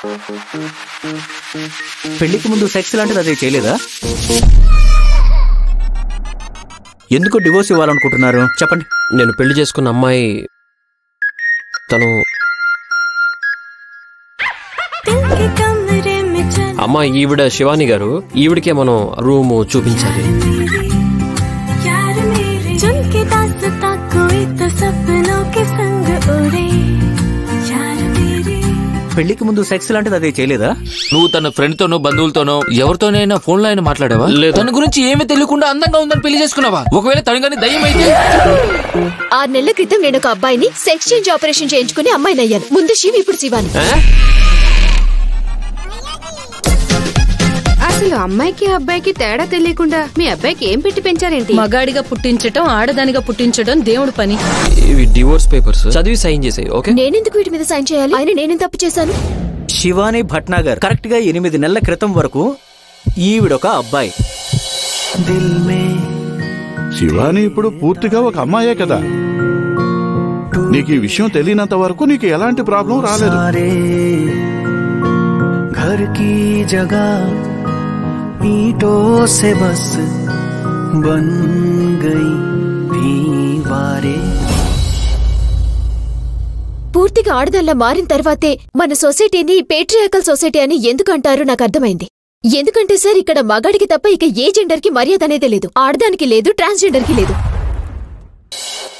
పెళ్లికి ముందు సెక్స్ లాంటిది అదే చేయలేదా ఎందుకు డివోర్స్ ఇవ్వాలనుకుంటున్నారు చెప్పండి నేను పెళ్లి చేసుకున్న అమ్మాయి తను అమ్మాయి ఈవిడ శివాని గారు ఈవిడికే మనం రూము చూపించాలి चुन के दासता कोई तो सपनों के संग उड़े यार मेरे పెళ్లికి ముందు సెక్స్ లాంటిది అదే చేయలేదా నువ్వు తన ఫ్రెండ్ తోనో బంధువులతోనో ఎవరితోనైనా ఫోన్ లో అయినా మాట్లాడావా లేదు. తన గురించి ఏమీ తెలియకుండా అందంగా ఉందని పెళ్లి చేసుకున్నావా ఒకవేళ తను కానీ దయ్యం అయితే ఆరు నెలల క్రితం నేను ఒక అబ్బాయిని సెక్స్ చేంజ్ ఆపరేషన్ చేయించుకుని అమ్మాయిని అయ్యాను ముందు శివ ఇప్పుడు శివాని ఆ? అసలు అమ్మాయికి అబ్బాయికి తేడా తెలియకుండా మీ అబ్బాయికి ఏం పెట్టి పెంచారేంటి మగాడిగా పుట్టించటం ఆడదానిగా పుట్టించటం దేవుడి పని ఇవి డివోర్స్ పేపర్స్ చదివి సైన్ చేసాయి ఓకే నేనెందుకు వీటి మీద సైన్ చేయాలి ఆయన నేనేం తప్పు చేశాను శివాని భట్నాగర్ కరెక్ట్ గా ఎనిమిది నెలల క్రితం వరకు ఈవిడొక అబ్బాయి శివాని ఇప్పుడు పూర్తిగా ఒక అమ్మాయే కదా నీకు ఈ విషయం తెలియనంత వరకు నీకు ఎలాంటి ప్రాబ్లం రాలేదు सारे घर की जगह ईंटों से बस बन गई दीवारें పూర్తిగా ఆడదల్లా మారిన తర్వాతే మన సొసైటీని పేట్రియాకల్ సొసైటీ అని ఎందుకు అంటారో నాకు అర్థమైంది ఎందుకంటే సార్ ఇక్కడ మగాడికి తప్ప ఇక ఏ జెండర్ కి మర్యాద అనేది లేదు ఆడదానికి లేదు ట్రాన్స్జెండర్ కి లేదు